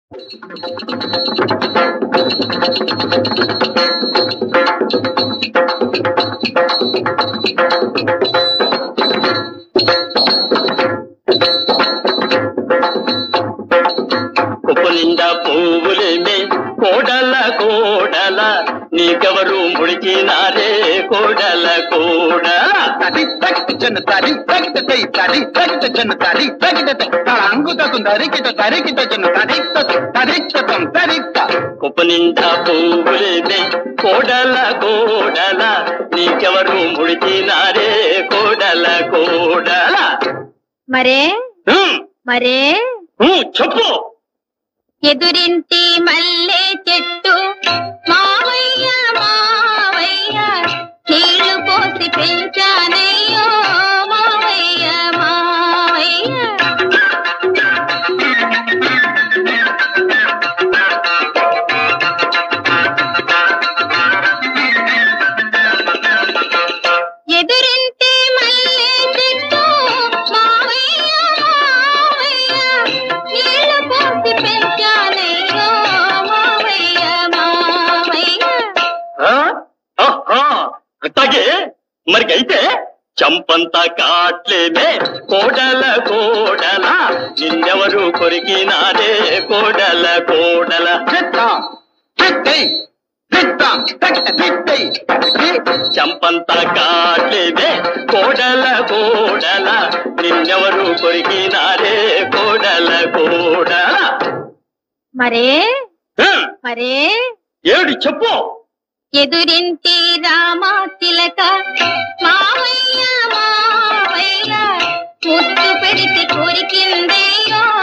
కుప్పు నిండా పువ్వులేమే కోడల కోడల నీకెవరు ముడిచినారే కోడల కోడల తడి తగిట చెన్న తడి తగిట తై తడి తగిట చెన్న తడి తగిట తై తళంగుతకు తరికిట తరికిట చెన్న తడిక్త తడిక్తం తడిక్త కుప్పు నిండా పువ్వులేమే కోడల కోడల నీకెవరు ముడిచినారే కోడల కోడల మరే హ్మ్, మరే హ్మ్, చెప్పు ఎదురింటి మల్లె చెట్టు మావయ్య మావయ్య నీళ్లు పోసి పెంచానయ్యో మావయ్య మావయ్య ఎదురింటి మల్లె చెట్టు మావయ్య మావయ్య నీళ్లు పోసి పెంచానయ్యో మావయ్య మావయ్య ఆ? ఆహా, అట్టాగే మరి అయితే చంపంతా కాట్లేమే కోడల కోడల నిన్నెవరు కొరికినారే కోడల కోడల చిత్తం చిత్తై చిత్తం తగిట చిత్తై చంపంతా కాట్లేమే కోడల కోడల నిన్నెవరు కొరికినారే కోడల కోడల మరే హ్మ్, మరే ఏడు చెప్పు ఎదురింటి రామా తిలక మావయ్య మావయ్య ముద్దు పెడితే కోరికిందయ్యో